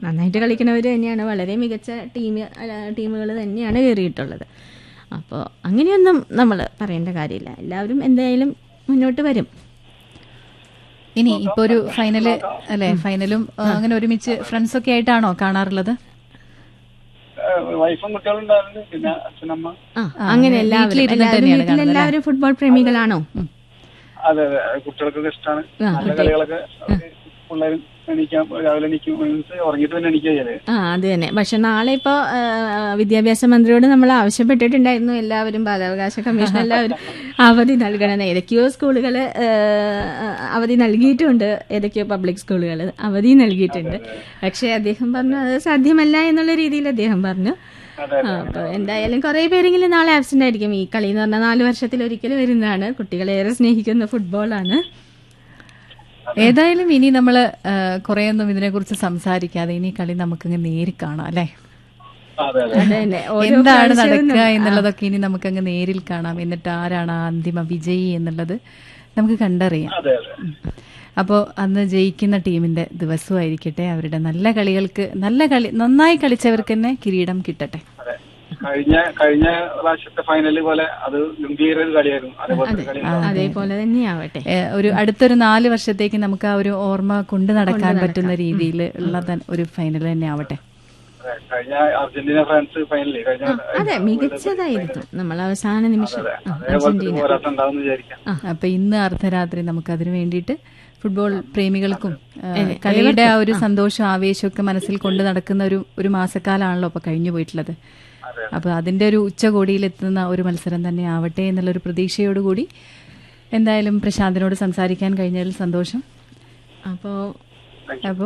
നന്നായിട്ട് കളിക്കുന്നവർ തന്നെയാണ് വളരെ മികച്ച ടീം ടീമുകൾ തന്നെയാണ് കയറിയിട്ടുള്ളത് അപ്പോൾ അങ്ങനെയൊന്നും നമ്മൾ പറയേണ്ട കാര്യമില്ല എല്ലാവരും എന്തായാലും മുന്നോട്ട് വരും ഇനി ഇപ്പൊ ഒരു ഫൈനല് അല്ലെ ഫൈനലും ആ, അങ്ങനെ ഒരുമിച്ച് ഫ്രണ്ട്സ് ഒക്കെ ആയിട്ടാണോ കാണാറുള്ളത് ഏഹ് വൈഫും കുട്ടികളും ഉണ്ടായിരുന്നു പിന്നെ അച്ഛനമ്മ ആ അങ്ങനെ എല്ലാവരും വീട്ടിലിരുന്ന് എല്ലാവരും തന്നെയാണ് വീട്ടിൽ എല്ലാവരും ഫുട്ബോൾ പ്രേമികളാണോ അതെ അതെ കുട്ടികൾക്കൊക്കെ ഇഷ്ടമാണ് നല്ല കളികളൊക്കെ പിള്ളേരും എണീക്കാം രാവിലെ എണീക്കും മീൻസ് ഉറങ്ങിയിട്ട് തന്നെ എണീക്കുക ചെയ്യല് ആ അത് തന്നെ പക്ഷെ നാളെ ഇപ്പോൾ വിദ്യാഭ്യാസ മന്ത്രിയോട് നമ്മൾ ആവശ്യപ്പെട്ടിട്ടുണ്ടായിരുന്നു എല്ലാവരും ബാലാവകാശ കമ്മീഷൻ എല്ലാവരും അവധി നൽകണം ഏതൊക്കെയോ സ്കൂളുകൾ അവധി നൽകിയിട്ടുണ്ട് ഏതൊക്കെയോ പബ്ലിക് സ്കൂളുകൾ അവധി നൽകിയിട്ടുണ്ട് പക്ഷേ അദ്ദേഹം പറഞ്ഞു അത് സാധ്യമല്ല എന്നുള്ള രീതിയിൽ അദ്ദേഹം പറഞ്ഞു അതെ ആ, അപ്പൊ എന്തായാലും കുറെ പേരെങ്കിലും നാളെ ആബ്സെന്റ് ആയിരിക്കും ഈ കളി എന്ന് പറഞ്ഞാൽ നാല് വർഷത്തിൽ ഒരിക്കൽ വരുന്നതാണ് കുട്ടികളേറെ സ്നേഹിക്കുന്ന ഫുട്ബോളാണ് ഏതായാലും ഇനി നമ്മള് ആ, കുറേയൊന്നും ഇതിനെക്കുറിച്ച് സംസാരിക്കാതെ ഇനി കളി നമുക്കങ്ങ് നേരി കാണാം അല്ലെ അതെ അതെ അത് തന്നെ ഓരോ എന്താണ് പ്രാവശ്യവും നടക്കുക എന്നുള്ളതൊക്കെ ഇനി നമുക്കങ്ങ് നേരിൽ കാണാം എന്നിട്ട് ആരാണ് ആ അന്തിമ വിജയി എന്നുള്ളത് നമുക്ക് കണ്ടറിയാം അതെ അതെ അപ്പോൾ അന്ന് ജയിക്കുന്ന ടീമിന്റെ ദിവസമായിരിക്കട്ടെ അവരുടെ നല്ല കളികൾക്ക് നല്ല കളി നന്നായി കളിച്ചവർക്ക് തന്നെ കിരീടം കിട്ടട്ടെ അതെ കഴിഞ്ഞ കഴിഞ്ഞ പ്രാവശ്യത്തെ ഫൈനല് പോലെ അത് ഗംഭീര ഒരു കളിയായിരുന്നു അതേപോലത്തെ കളി അതേപോലെ തന്നെയാവട്ടെ ഏ, ഒരു അടുത്തൊരു നാല് വർഷത്തേക്ക് നമുക്ക് ആ ഒരു ഓർമ്മ കൊണ്ടു നടക്കാൻ പറ്റുന്ന രീതിയിൽ ഉള്ള ത- ഒരു ഫൈനൽ തന്നെ ആവട്ടെ അതെ കഴിഞ്ഞ അർജന്റീന ഫ്രാൻസ് ഫൈനലിൽ കഴിഞ്ഞ അതെ മികച്ചതായിരുന്നു നമ്മൾ അവസാന നിമിഷം ആ, അതേപോലത്തെ ഒരു പോരാട്ടം ഉണ്ടാവും വിചാരിക്കാം അപ്പൊ ഇന്ന് അർദ്ധരാത്രി നമുക്ക് അതിനു വേണ്ടിയിട്ട് ഫുട്ബോൾ പ്രേമികൾക്കും ആ, കളിയുടെ ആ ഒരു സന്തോഷം ആവേശമൊക്കെ മനസ്സിൽ കൊണ്ട് നടക്കുന്ന ഒരു ഒരു മാസക്കാലാണല്ലോ അപ്പൊ കഴിഞ്ഞു പോയിട്ടുള്ളത് അപ്പൊ അതിന്റെ ഒരു ഉച്ചകോടിയിലെത്തുന്ന ഒരു മത്സരം തന്നെ ആവട്ടെ എന്നുള്ളൊരു പ്രതീക്ഷയോടുകൂടി എന്തായാലും പ്രശാന്തിനോട് സംസാരിക്കാൻ കഴിഞ്ഞതിൽ സന്തോഷം അപ്പോ അപ്പോ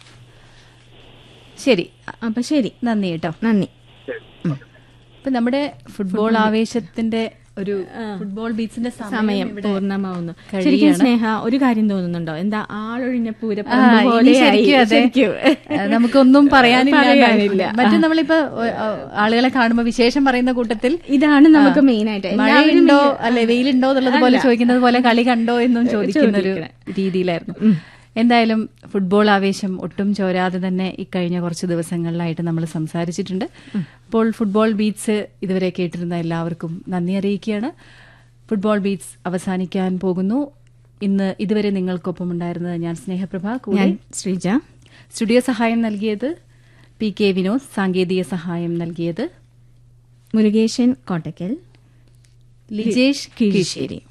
ശരി അപ്പൊ ശരി നന്ദി കേട്ടോ നന്ദി ഇപ്പൊ നമ്മുടെ ഫുട്ബോൾ ആവേശത്തിന്റെ ഒരു ഫുട്ബോൾ ബീച്ചിന്റെ സമയം പൂർണ്ണമാവുന്നു കഴിയാണ്. ശരിക്കും സ്നേഹ ഒരു കാര്യം തോന്നുന്നുണ്ടോ എന്താ ആളൊഴിഞ്ഞ ആ, പൂരപ്പറമ്പ് ഇനി പോലെയായി. ശരിക്കും അതെ. ശരിക്കും. ആ, നമുക്കൊന്നും പറയാനില്ല പറയാനില്ല. മറ്റു നമ്മളിപ്പോ ഒ- ഒ- ആളുകളെ കാണുമ്പോ വിശേഷം പറയുന്ന കൂട്ടത്തിൽ ഇതാണ് നമുക്ക് മെയിൻ ആയിട്ട് എല്ലാവരും മഴയുണ്ടോ അല്ലെ വെയിലുണ്ടോ എന്നുള്ളത് പോലെ ചോദിക്കുന്നത് പോലെ കളി കണ്ടോ എന്നും ചോദിക്കുന്ന ഒരു രീതിയിലായിരുന്നു എന്തായാലും ഫുട്ബോൾ ആവേശം ഒട്ടും ചോരാതെ തന്നെ ഇക്കഴിഞ്ഞ കുറച്ച് ദിവസങ്ങളിലായിട്ട് നമ്മൾ സംസാരിച്ചിട്ടുണ്ട് അപ്പോൾ ഫുട്ബോൾ ബീറ്റ്സ് ഇതുവരെ കേട്ടിരുന്ന എല്ലാവർക്കും നന്ദി അറിയിക്കുകയാണ് ഫുട്ബോൾ ബീറ്റ്സ് അവസാനിക്കാൻ പോകുന്നു ഇന്ന് ഇതുവരെ നിങ്ങൾക്കൊപ്പം ഉണ്ടായിരുന്നത് ഞാൻ സ്നേഹപ്രഭ കൂടെ ഞാൻ ശ്രീജ സ്റ്റുഡിയോ സഹായം നൽകിയത് പി കെ വിനോദ് സാങ്കേതിക സഹായം നൽകിയത് മുരുകേശൻ കോട്ടക്കൽ ലിജേഷ് കീഴ്ശ്ശേരി